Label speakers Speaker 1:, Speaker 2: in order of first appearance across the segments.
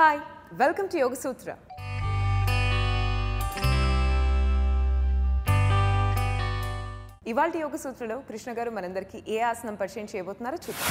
Speaker 1: hi welcome to Yoga Sutra ఇవాళ యోగ సూత్రలో కృష్ణ గారు మనందరికీ ఏ ఆసనం పరిచయం చేయబోతున్నారో చూద్దాం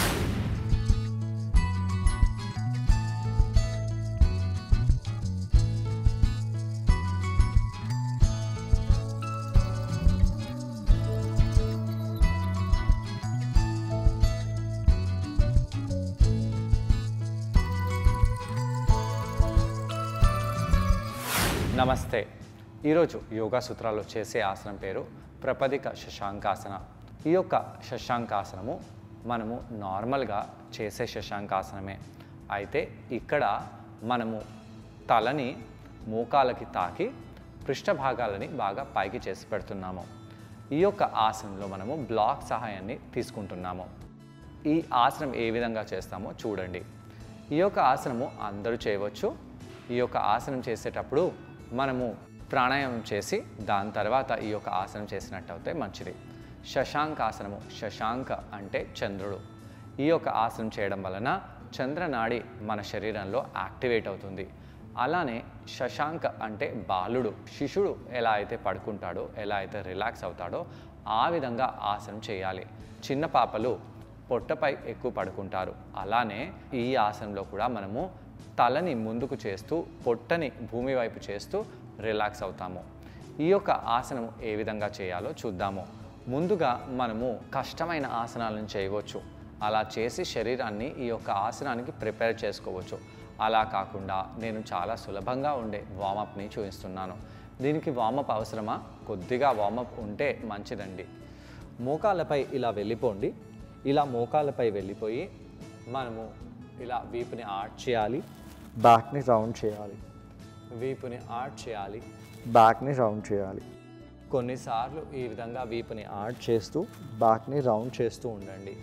Speaker 2: నమస్తే ఈరోజు యోగా సూత్రాల్లో చేసే ఆసనం పేరు ప్రపదిక శశాంకాసన ఈ యొక్క శశాంకాసనము మనము నార్మల్గా చేసే శశాంకాసనమే అయితే ఇక్కడ మనము తలని మోకాలకి తాకి పృష్ఠభాగాలని బాగా పైకి చేసి పెడుతున్నాము ఈ యొక్క ఆసనంలో మనము బ్లాక్ సహాయాన్ని తీసుకుంటున్నాము ఈ ఆసనం ఏ విధంగా చేస్తామో చూడండి ఈ యొక్క ఆసనము అందరూ చేయవచ్చు ఈ యొక్క ఆసనం చేసేటప్పుడు మనము ప్రాణాయామం చేసి దాని తర్వాత ఈ యొక్క ఆసనం చేసినట్టయితే మంచిది శశాంకాసనము శశాంక అంటే చంద్రుడు ఈ యొక్క ఆసనం చేయడం వలన చంద్రనాడి మన శరీరంలో యాక్టివేట్ అవుతుంది అలానే శశాంక అంటే బాలుడు శిశుడు ఎలా అయితే పడుకుంటాడో ఎలా అయితే రిలాక్స్ అవుతాడో ఆ విధంగా ఆసనం చేయాలి చిన్న పాపలు పొట్టపై ఎక్కువ పడుకుంటారు అలానే ఈ ఆసనంలో కూడా మనము తలని ముందుకు చేస్తూ పొట్టని భూమి వైపు చేస్తూ రిలాక్స్ అవుతాము ఈ యొక్క ఆసనం ఏ విధంగా చేయాలో చూద్దాము ముందుగా మనము కష్టమైన ఆసనాలను చేయవచ్చు అలా చేసి శరీరాన్ని ఈ యొక్క ఆసనానికి ప్రిపేర్ చేసుకోవచ్చు అలా కాకుండా నేను చాలా సులభంగా ఉండే వామప్ని చూపిస్తున్నాను దీనికి వామప్ అవసరమా కొద్దిగా వామప్ ఉంటే మంచిదండి మోకాళ్ళపై ఇలా వెళ్ళిపోండి ఇలా మోకాళ్ళపై వెళ్ళిపోయి మనము ఇలా వీపుని ఆర్ట్ చేయాలి
Speaker 3: బ్యాక్ని రౌండ్ చేయాలి
Speaker 2: వీపుని ఆర్ట్ చేయాలి
Speaker 3: బ్యాక్ని రౌండ్ చేయాలి
Speaker 2: కొన్నిసార్లు ఈ విధంగా వీపుని ఆర్ట్
Speaker 3: ఆర్ట్ చేస్తూ బ్యాక్ని రౌండ్ చేస్తూ
Speaker 2: ఉండండి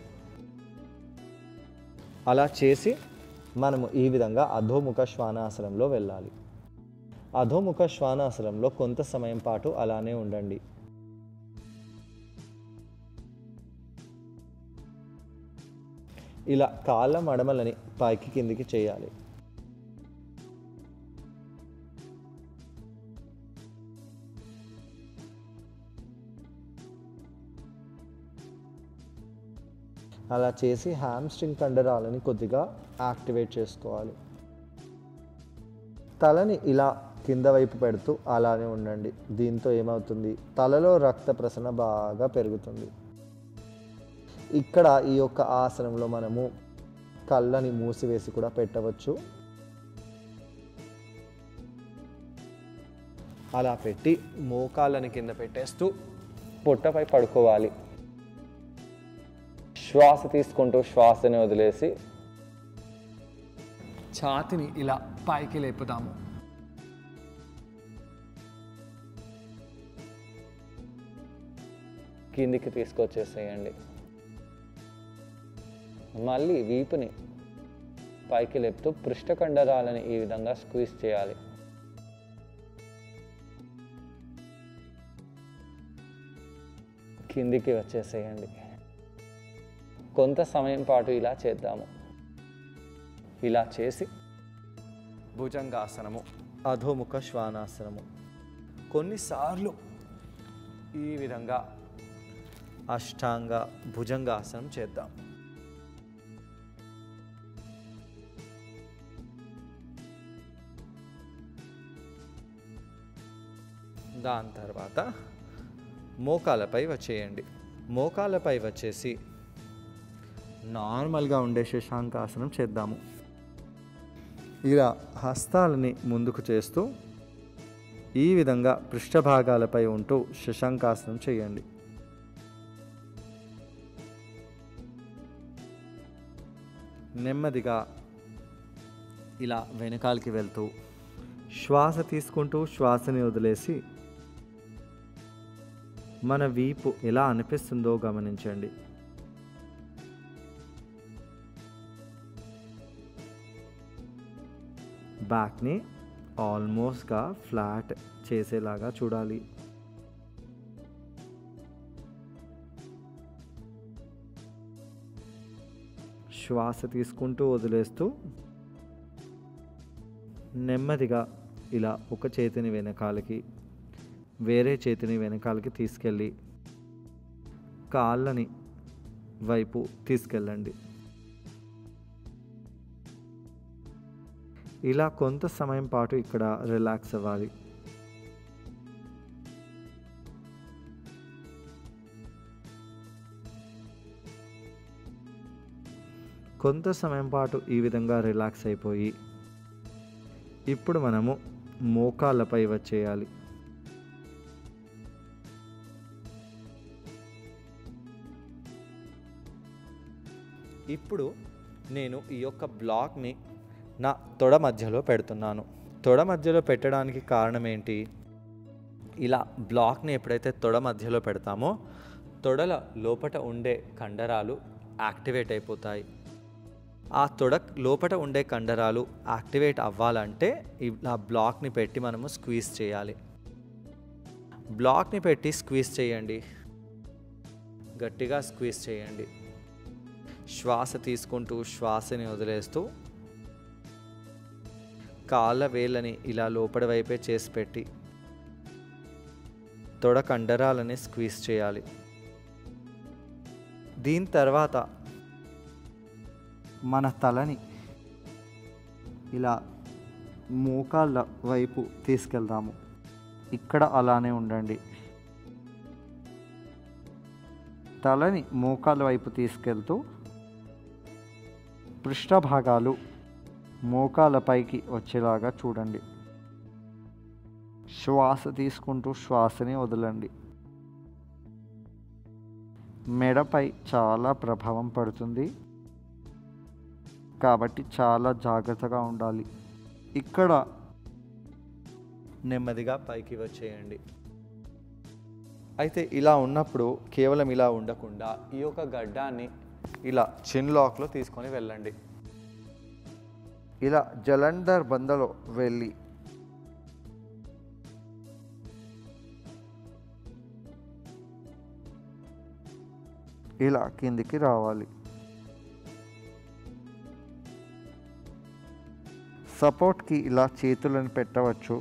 Speaker 3: అలా చేసి మనము ఈ విధంగా అధోముఖ శ్వానాసనంలో వెళ్ళాలి అధోముఖ శ్వానాసనంలో కొంత సమయం పాటు అలానే ఉండండి ఇలా కాళ్ళ మడమలని పైకి కిందికి చేయాలి అలా చేసి హ్యామ్స్ట్రింగ్ కండరాలని కొద్దిగా యాక్టివేట్ చేసుకోవాలి తలని ఇలా కింద వైపు పెడుతూ అలానే ఉండండి దీంతో ఏమవుతుంది తలలో రక్త ప్రసరణ బాగా పెరుగుతుంది ఇక్కడ ఈ యొక్క ఆసనంలో మనము కళ్ళని మూసివేసి కూడా పెట్టవచ్చు అలా పెట్టి
Speaker 2: మోకాళ్ళని కింద పెట్టేస్తూ పొట్టపై పడుకోవాలి శ్వాస తీసుకుంటూ శ్వాసని వదిలేసి ఛాతిని ఇలా పైకి లేపుదాము కిందికి తీసుకొచ్చేసేయండి మళ్ళీ వీపుని పైకి లేపుతూ పృష్ఠకండరాలని ఈ విధంగా స్క్వీజ్ చేయాలి కిందికి వచ్చేసేయండి కొంత సమయం పాటు ఇలా చేద్దాము ఇలా చేసి భుజంగాసనము
Speaker 3: అధోముఖ శ్వానాసనము
Speaker 2: కొన్నిసార్లు ఈ విధంగా
Speaker 3: అష్టాంగ భుజంగాసనం చేద్దాం దాని తర్వాత మోకాలపై వచ్చేయండి మోకాలపై వచ్చేసి నార్మల్గా ఉండే శశాంకాసనం చేద్దాము ఇలా హస్తాలని ముందుకు చేస్తూ ఈ విధంగా పృష్ఠభాగాలపై ఉంటూ శశాంకాసనం చేయండి నెమ్మదిగా ఇలా వెనకాలకి వెళ్తూ శ్వాస తీసుకుంటూ శ్వాసని వదిలేసి మన వీపు ఎలా అనిపిస్తుందో గమనించండి బ్యాక్ని ఆల్మోస్ట్గా ఫ్లాట్ చేసేలాగా చూడాలి శ్వాస తీసుకుంటూ వదిలేస్తూ నెమ్మదిగా ఇలా ఒక చేతిని వెనకాలకి వేరే చేతిని వెనకాలకి తీసుకెళ్ళి కాళ్ళని వైపు తీసుకెళ్ళండి ఇలా కొంత సమయం పాటు ఇక్కడ రిలాక్స్ అవ్వాలి కొంత సమయం పాటు ఈ విధంగా రిలాక్స్ అయిపోయి ఇప్పుడు మనము మోకాళ్ళపై వచ్చేయాలి ఇప్పుడు నేను ఈ యొక్క బ్లాక్ని నా తొడ మధ్యలో పెడుతున్నాను తొడ మధ్యలో పెట్టడానికి కారణం ఏంటి ఇలా బ్లాక్ని ఎప్పుడైతే తొడ మధ్యలో పెడతామో తొడల లోపట ఉండే కండరాలు యాక్టివేట్ అయిపోతాయి ఆ తొడ లోపట ఉండే కండరాలు యాక్టివేట్ అవ్వాలంటే ఇలా బ్లాక్ని పెట్టి మనము స్క్వీజ్ చేయాలి బ్లాక్ని పెట్టి స్క్వీజ్ చేయండి గట్టిగా స్క్వీజ్ చేయండి శ్వాస తీసుకుంటూ శ్వాసని వదిలేస్తూ కాళ్ళ వేళ్ళని ఇలా లోపల వైపే చేసి పెట్టి తొడ కండరాలని స్క్వీజ్ చేయాలి దీని తర్వాత మన తలని ఇలా మోకాళ్ళ వైపు తీసుకెళ్దాము ఇక్కడ అలానే ఉండండి తలని మోకాళ్ళ వైపు తీసుకెళ్తూ పృష్ఠభాగాలు మోకాళ్ళ పైకి వచ్చేలాగా చూడండి శ్వాస తీసుకుంటూ శ్వాసని వదలండి మెడపై చాలా ప్రభావం పడుతుంది కాబట్టి చాలా జాగ్రత్తగా ఉండాలి ఇక్కడ నెమ్మదిగా పైకి వచ్చేయండి అయితే ఇలా ఉన్నప్పుడు కేవలం ఇలా ఉండకుండా ఈ యొక్క గడ్డాన్ని ఇలా చిన్ లాక్లో తీసుకొని వెళ్ళండి ఇలా జలంధర్ బందలో వెళ్ళి ఇలా కిందికి రావాలి సపోర్ట్కి ఇలా చేతులను పెట్టవచ్చు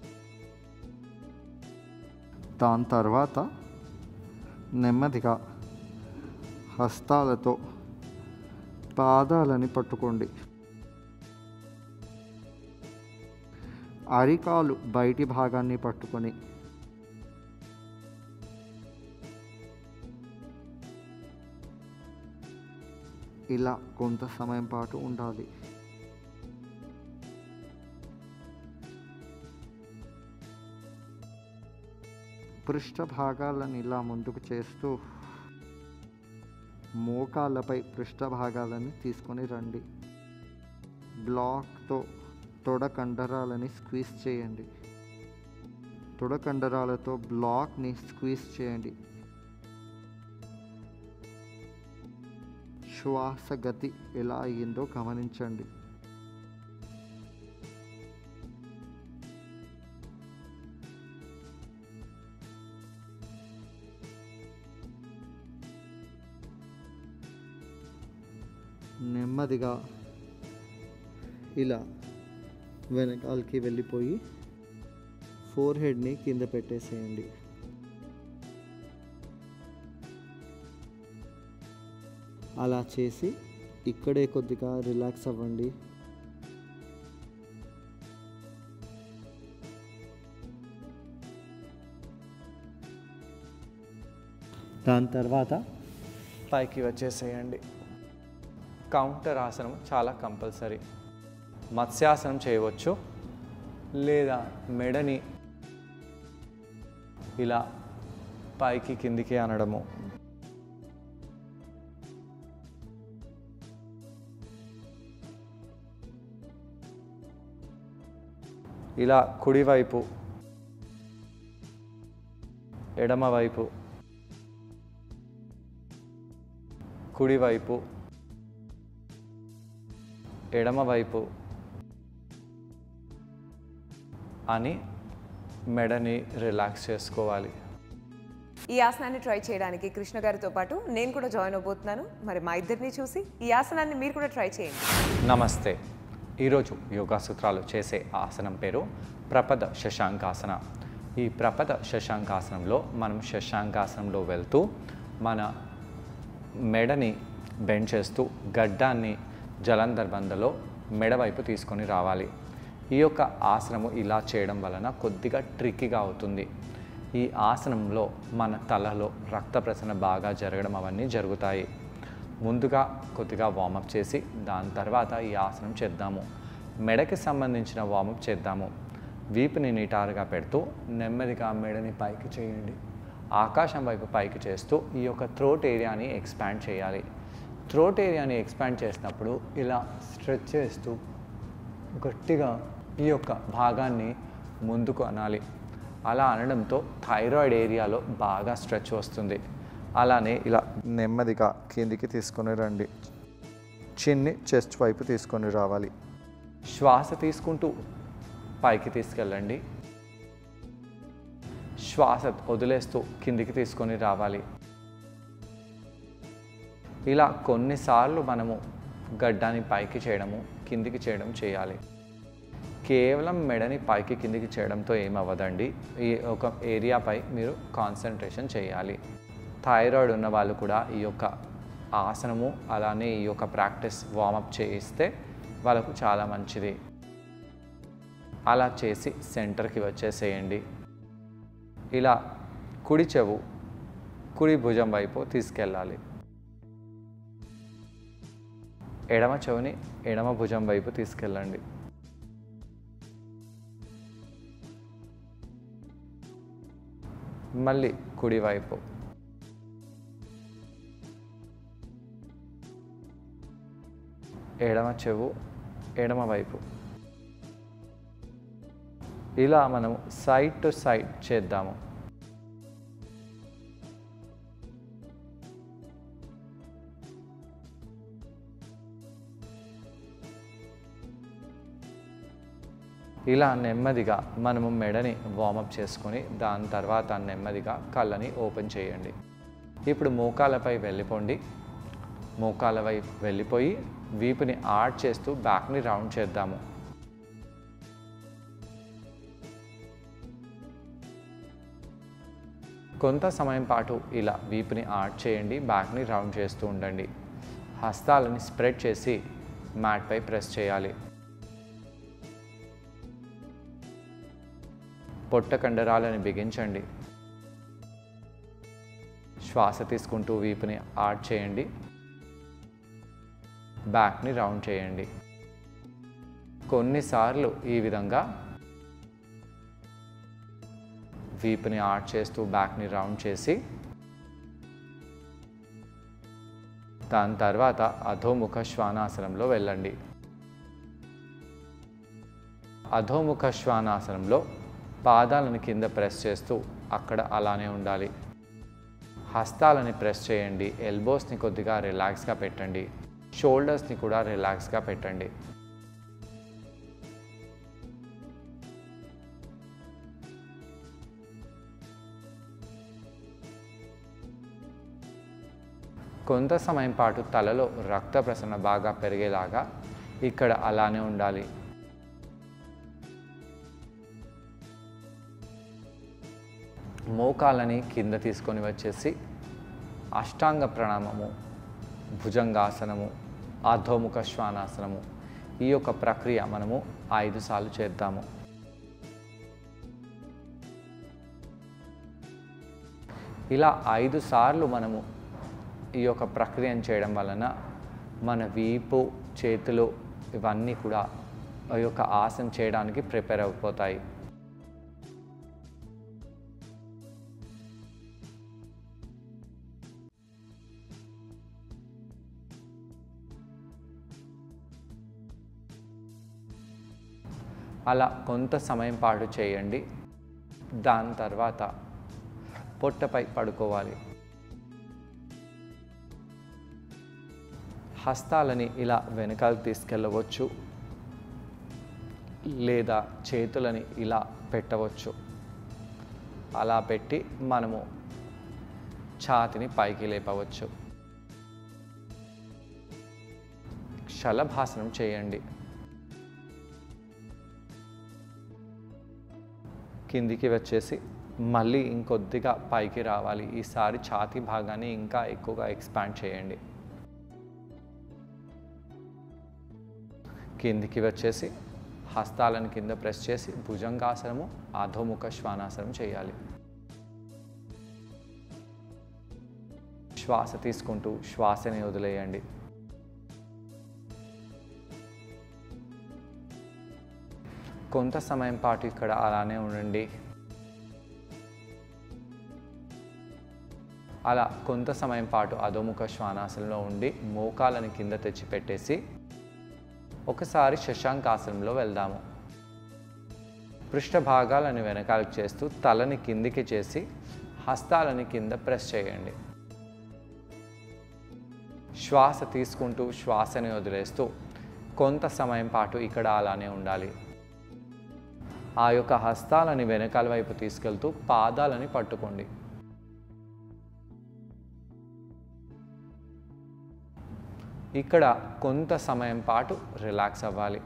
Speaker 3: దాని తర్వాత నెమ్మదిగా హస్తాలతో పాదాలని పట్టుకోండి అరికాలు బయటి భాగాన్ని పట్టుకొని ఇలా కొంత సమయం పాటు ఉండాలి పృష్ఠ భాగాలను ఇలా ముందుకు చేస్తూ మోకాళ్ళపై పృష్ఠ భాగాలని తీసుకొని రండి బ్లాక్తో తొడ కండరాలని స్క్వీజ్ చేయండి తొడ కండరాలతో బ్లాక్ని స్క్వీజ్ చేయండి శ్వాస గతి ఎలా అయ్యిందో గమనించండి నెమ్మదిగా ఇలా వెనకాలకి వెళ్ళిపోయి ఫోర్ హెడ్ని కింద పెట్టేసేయండి అలా చేసి ఇక్కడే కొద్దిగా రిలాక్స్ అవ్వండి దాని తర్వాత
Speaker 2: పైకి వచ్చేసేయండి కౌంటర్ ఆసనం చాలా కంపల్సరీ మత్స్యాసనం చేయవచ్చు లేదా మెడని ఇలా పైకి కిందికి అనడము ఇలా కుడివైపు ఎడమవైపు కుడివైపు ఎడమవైపు అని మెడని రిలాక్స్ చేసుకోవాలి
Speaker 1: ఈ ఆసనాన్ని ట్రై చేయడానికి కృష్ణ గారితో పాటు నేను కూడా జాయిన్ అవబోతున్నాను మరి మా ఇద్దరిని చూసి ఈ ఆసనాన్ని మీరు కూడా ట్రై చేయండి
Speaker 2: నమస్తే ఈరోజు యోగా సూత్రాలు చేసే ఆసనం పేరు ప్రపద శశాంకాసన ఈ ప్రపద శశాంకాసనంలో మనం శశాంకాసనంలో వెళ్తూ మన మెడని బెండ్ చేస్తూ గడ్డాన్ని జలంధర్ బందలో మెడ వైపు తీసుకొని రావాలి ఈ యొక్క ఆసనము ఇలా చేయడం వలన కొద్దిగా ట్రిక్కీగా అవుతుంది ఈ ఆసనంలో మన తలలో రక్త ప్రసరణ బాగా జరగడం అవన్నీ జరుగుతాయి ముందుగా కొద్దిగా వార్మప్ చేసి దాని తర్వాత ఈ ఆసనం చేద్దాము మెడకి సంబంధించిన వార్మప్ చేద్దాము వీపుని నిటారుగా పెడుతూ నెమ్మదిగా మెడని పైకి చేయండి ఆకాశం వైపు పైకి చేస్తూ ఈ యొక్క థ్రోట్ ఏరియాని ఎక్స్పాండ్ చేయాలి థ్రోట్ ఏరియాని ఎక్స్పాండ్ చేసినప్పుడు ఇలా స్ట్రెచ్ చేస్తూ గట్టిగా ఈ యొక్క భాగాన్ని ముందుకు అనాలి అలా అనడంతో థైరాయిడ్ ఏరియాలో బాగా స్ట్రెచ్ వస్తుంది అలానే ఇలా
Speaker 3: నెమ్మదిగా కిందికి తీసుకొని రండి చిన్ని చెస్ట్ వైపు తీసుకొని రావాలి
Speaker 2: శ్వాస తీసుకుంటూ పైకి తీసుకెళ్ళండి శ్వాస వదిలేస్తూ కిందికి తీసుకొని రావాలి ఇలా కొన్నిసార్లు మనము గడ్డాన్ని పైకి చేయడము కిందికి చేయడం చేయాలి కేవలం మెడని పైకి కిందికి చేయడంతో ఏమవ్వదండి ఈ ఒక ఏరియాపై మీరు కాన్సన్ట్రేషన్ చేయాలి థైరాయిడ్ ఉన్న వాళ్ళు కూడా ఈ యొక్క ఆసనము అలానే ఈ యొక్క ప్రాక్టీస్ వార్మప్ చేయిస్తే వాళ్ళకు చాలా మంచిది అలా చేసి సెంటర్కి వచ్చేసేయండి ఇలా కుడి చెవు కుడి భుజం వైపు తీసుకెళ్ళాలి ఎడమ చెవుని ఎడమ భుజం వైపు తీసుకెళ్ళండి మళ్ళీ కుడివైపు ఎడమ చెవు ఎడమ వైపు ఇలా మనం సైడ్ టు సైడ్ చేద్దాము ఇలా నెమ్మదిగా మనము మెడని వార్మప్ చేసుకొని దాని తర్వాత నెమ్మదిగా కళ్ళని ఓపెన్ చేయండి ఇప్పుడు మోకాలపై వెళ్ళిపోండి మోకాల వైపు వెళ్ళిపోయి వీపుని ఆడ్ చేస్తూ బ్యాక్ని రౌండ్ చేద్దాము కొంత సమయం పాటు ఇలా వీపుని ఆడ్ చేయండి బ్యాక్ని రౌండ్ చేస్తూ ఉండండి హస్తాలని స్ప్రెడ్ చేసి మ్యాట్పై ప్రెస్ చేయాలి పొట్ట కండరాలను బిగించండి శ్వాస తీసుకుంటూ వీపుని ఆడ్ చేయండి బ్యాక్ని రౌండ్ చేయండి కొన్నిసార్లు ఈ విధంగా వీపుని ఆడ్ చేస్తూ బ్యాక్ని రౌండ్ చేసి దాని తర్వాత అధోముఖ శ్వానాసనంలో వెళ్ళండి అధోముఖ శ్వానాసనంలో పాదాలను కింద ప్రెస్ చేస్తూ అక్కడ అలానే ఉండాలి హస్తాలని ప్రెస్ చేయండి ఎల్బోస్ని కొద్దిగా రిలాక్స్గా పెట్టండి షోల్డర్స్ని కూడా రిలాక్స్గా పెట్టండి కొంత సమయం పాటు తలలో రక్త ప్రసరణ బాగా పెరిగేలాగా ఇక్కడ అలానే ఉండాలి మోకాలని కింద తీసుకొని వచ్చేసి అష్టాంగ ప్రణామము భుజంగాసనము అధోముఖ శ్వానాసనము ఈ యొక్క ప్రక్రియ మనము ఐదు సార్లు చేద్దాము ఇలా ఐదు సార్లు మనము ఈ యొక్క ప్రక్రియను చేయడం వలన మన వీపు చేతులు ఇవన్నీ కూడా ఈ యొక్క ఆసన చేయడానికి ప్రిపేర్ అయిపోతాయి అలా కొంత సమయం పాటు చేయండి దాని తర్వాత పొట్టపై పడుకోవాలి హస్తాలని ఇలా వెనకాలకు తీసుకెళ్ళవచ్చు లేదా చేతులని ఇలా పెట్టవచ్చు అలా పెట్టి మనము ఛాతిని పైకి లేపవచ్చు శలభాసనం చేయండి కిందికి వచ్చేసి మళ్ళీ ఇంకొద్దిగా పైకి రావాలి ఈసారి ఛాతీ భాగాన్ని ఇంకా ఎక్కువగా ఎక్స్పాండ్ చేయండి కిందికి వచ్చేసి హస్తాలను కింద ప్రెస్ చేసి భుజంగాసనము అధోముఖ శ్వానాసనం చేయాలి శ్వాస తీసుకుంటూ శ్వాసని వదిలేయండి కొంత సమయం పాటు ఇక్కడ అలానే ఉండండి అలా కొంత సమయం పాటు అధోముఖ శ్వానాసనంలో ఉండి మోకాలను కింద తెచ్చి పెట్టేసి ఒకసారి శశాంకాసనంలో వెళ్దాము పృష్ఠ భాగాలను వెనకాలకు చేస్తూ తలని కిందికి చేసి హస్తాలని కింద ప్రెస్ చేయండి శ్వాస తీసుకుంటూ శ్వాసని వదిలేస్తూ కొంత సమయం పాటు ఇక్కడ అలానే ఉండాలి ఆ యొక్క హస్తాలని వెనకాల వైపు తీసుకెళ్తూ పాదాలని పట్టుకోండి ఇక్కడ కొంత సమయం పాటు రిలాక్స్ అవ్వాలి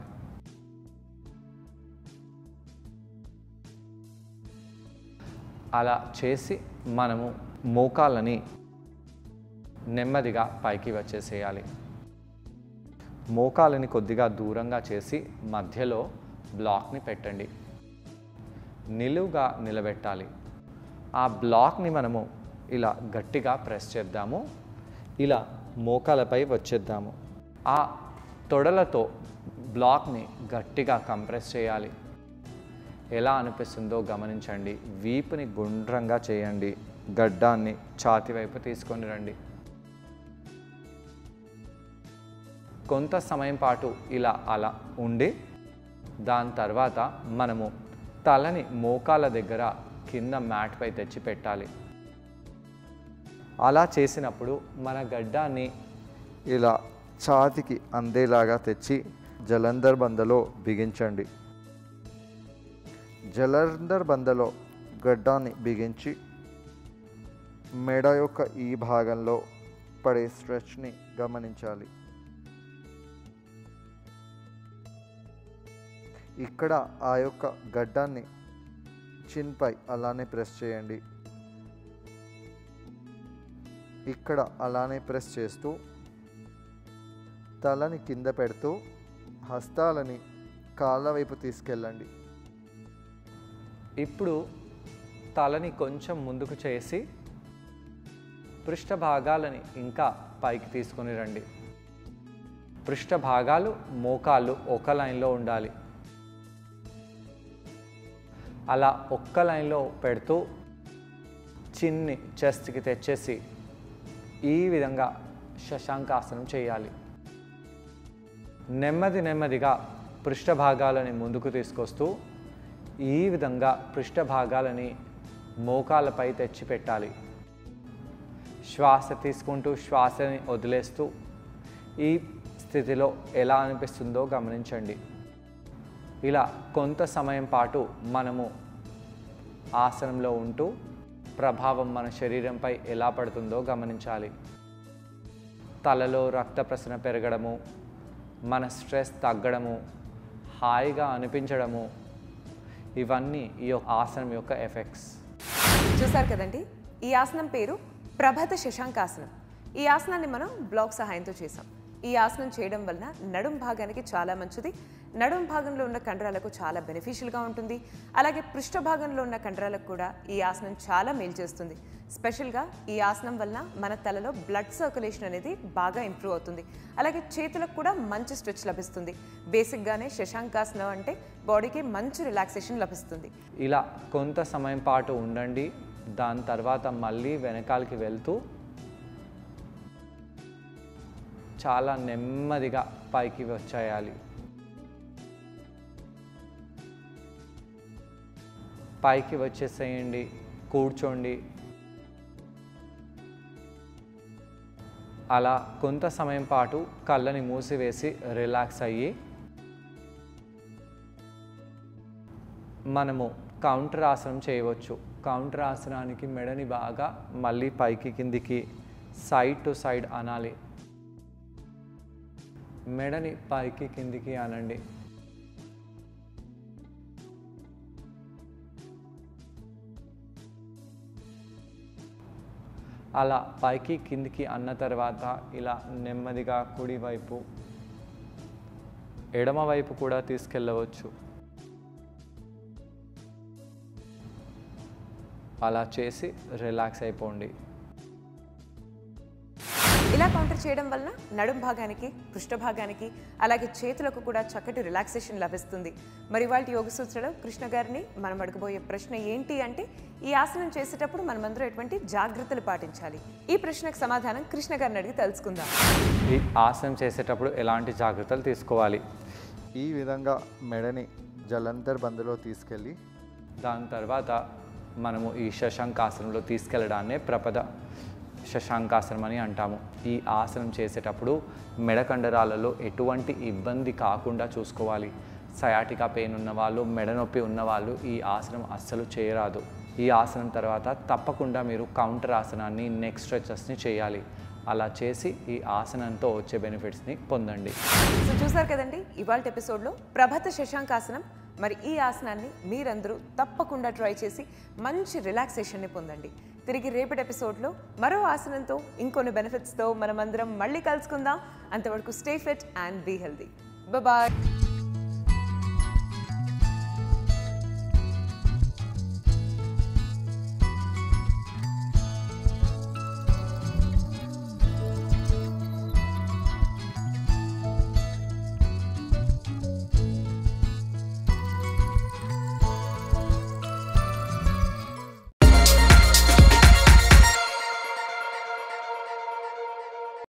Speaker 2: అలా చేసి మనము మోకాళ్ళని నెమ్మదిగా పైకి వచ్చేసేయాలి మోకాలని కొద్దిగా దూరంగా చేసి మధ్యలో బ్లాక్ని పెట్టండి నిలువుగా నిలబెట్టాలి ఆ బ్లాక్ని మనము ఇలా గట్టిగా ప్రెస్ చేద్దాము ఇలా మోకాలపై వచ్చేద్దాము ఆ తొడలతో బ్లాక్ని గట్టిగా కంప్రెస్ చేయాలి ఎలా అనిపిస్తుందో గమనించండి వీపుని గుండ్రంగా చేయండి గడ్డాన్ని ఛాతి వైపు తీసుకొని రండి కొంత సమయం పాటు ఇలా అలా ఉండి దాని తర్వాత మనము తలని మోకాల దగ్గర కింద మ్యాట్పై తెచ్చి పెట్టాలి అలా చేసినప్పుడు మన గడ్డాన్ని
Speaker 3: ఇలా ఛాతికి అందేలాగా తెచ్చి జలంధర్ బందలో బిగించండి జలంధర్ బందలో గడ్డాన్ని బిగించి మెడ యొక్క ఈ భాగంలో పడే స్ట్రెచ్ని గమనించాలి ఇక్కడ ఆ యొక్క గడ్డాన్ని చిన్పై అలానే ప్రెస్ చేయండి ఇక్కడ అలానే ప్రెస్ చేస్తూ తలని కింద పెడుతూ హస్తాలని కాళ్ళ వైపు తీసుకెళ్ళండి
Speaker 2: ఇప్పుడు తలని కొంచెం ముందుకు చేసి పృష్ఠ భాగాలని ఇంకా పైకి తీసుకొని రండి పృష్ఠ భాగాలు మోకాళ్ళు ఒక లైన్లో ఉండాలి అలా ఒక్క లైన్లో పెడుతూ చిన్ని చెస్ట్కి తెచ్చేసి ఈ విధంగా శశాంకాసనం చేయాలి నెమ్మది నెమ్మదిగా పృష్ఠ భాగాలని ముందుకు తీసుకొస్తూ ఈ విధంగా పృష్ఠ భాగాలని మోకాలపై తెచ్చి పెట్టాలి శ్వాస తీసుకుంటూ శ్వాసని వదిలేస్తూ ఈ స్థితిలో ఎలా అనిపిస్తుందో గమనించండి ఇలా కొంత సమయం పాటు మనము ఆసనంలో ఉంటూ ప్రభావం మన శరీరంపై ఎలా పడుతుందో గమనించాలి తలలో రక్త ప్రసరణ పెరగడము మన స్ట్రెస్ తగ్గడము హాయిగా అనిపించడము ఇవన్నీ ఈ యొక్క ఆసనం యొక్క ఎఫెక్ట్స్
Speaker 1: చూసారు కదండి ఈ ఆసనం పేరు ప్రభత శశాంకాసనం ఈ ఆసనాన్ని మనం బ్లాక్ సహాయంతో చేసాం ఈ ఆసనం చేయడం వలన నడుం భాగానికి చాలా మంచిది నడుం భాగంలో ఉన్న కండరాలకు చాలా బెనిఫిషియల్గా ఉంటుంది అలాగే పృష్ఠ భాగంలో ఉన్న కండరాలకు కూడా ఈ ఆసనం చాలా మేలు చేస్తుంది స్పెషల్గా ఈ ఆసనం వలన మన తలలో బ్లడ్ సర్క్యులేషన్ అనేది బాగా ఇంప్రూవ్ అవుతుంది అలాగే చేతులకు కూడా మంచి స్ట్రెచ్ లభిస్తుంది బేసిక్గానే శశాంకాసనం అంటే బాడీకి మంచి రిలాక్సేషన్ లభిస్తుంది
Speaker 2: ఇలా కొంత సమయం పాటు ఉండండి దాని తర్వాత మళ్ళీ వెనకాలకి వెళ్తూ చాలా నెమ్మదిగా పైకి వచ్చేయాలి పైకి వచ్చేసేయండి కూర్చోండి అలా కొంత సమయం పాటు కళ్ళని మూసివేసి రిలాక్స్ అయ్యి మనము కౌంటర్ ఆసనం చేయవచ్చు కౌంటర్ ఆసనానికి మెడని బాగా మళ్ళీ పైకి కిందికి సైడ్ టు సైడ్ అనాలి మెడని పైకి కిందికి అనండి అలా పైకి కిందికి అన్న తర్వాత ఇలా నెమ్మదిగా కుడివైపు ఎడమ వైపు కూడా తీసుకెళ్ళవచ్చు అలా చేసి రిలాక్స్ అయిపోండి
Speaker 1: ఇలా కౌంటర్ చేయడం వలన నడుం భాగానికి పృష్ఠ భాగానికి అలాగే చేతులకు కూడా చక్కటి రిలాక్సేషన్ లభిస్తుంది మరి వాళ్ళ యోగ సూత్రలో కృష్ణ గారిని మనం అడగబోయే ప్రశ్న ఏంటి అంటే ఈ ఆసనం చేసేటప్పుడు మనమందరం ఎటువంటి జాగ్రత్తలు పాటించాలి ఈ ప్రశ్నకు సమాధానం కృష్ణ గారిని అడిగి తెలుసుకుందాం
Speaker 2: ఈ ఆసనం చేసేటప్పుడు ఎలాంటి జాగ్రత్తలు తీసుకోవాలి
Speaker 3: ఈ విధంగా మెడని జలంతర్ బందులో తీసుకెళ్ళి
Speaker 2: దాని తర్వాత మనము ఈ శశాంకాసనంలో తీసుకెళ్ళడాన్నే ప్రపద శశాంకాసనం అని అంటాము ఈ ఆసనం చేసేటప్పుడు మెడ కండరాలలో ఎటువంటి ఇబ్బంది కాకుండా చూసుకోవాలి సయాటికా పెయిన్ ఉన్న వాళ్ళు మెడ నొప్పి ఉన్నవాళ్ళు ఈ ఆసనం అస్సలు చేయరాదు ఈ ఆసనం తర్వాత తప్పకుండా మీరు కౌంటర్ ఆసనాన్ని నెక్ స్ట్రెచెస్ని చేయాలి అలా చేసి ఈ ఆసనంతో వచ్చే బెనిఫిట్స్ని పొందండి
Speaker 1: సో చూసారు కదండి ఇవాళ ఎపిసోడ్లో ప్రభత శశాంకాసనం మరి ఈ ఆసనాన్ని మీరందరూ తప్పకుండా ట్రై చేసి మంచి రిలాక్సేషన్ని పొందండి తిరిగి రేపటి ఎపిసోడ్లో మరో ఆసనంతో ఇంకొన్ని బెనిఫిట్స్తో మనమందరం మళ్ళీ కలుసుకుందాం అంతవరకు stay fit and be healthy bye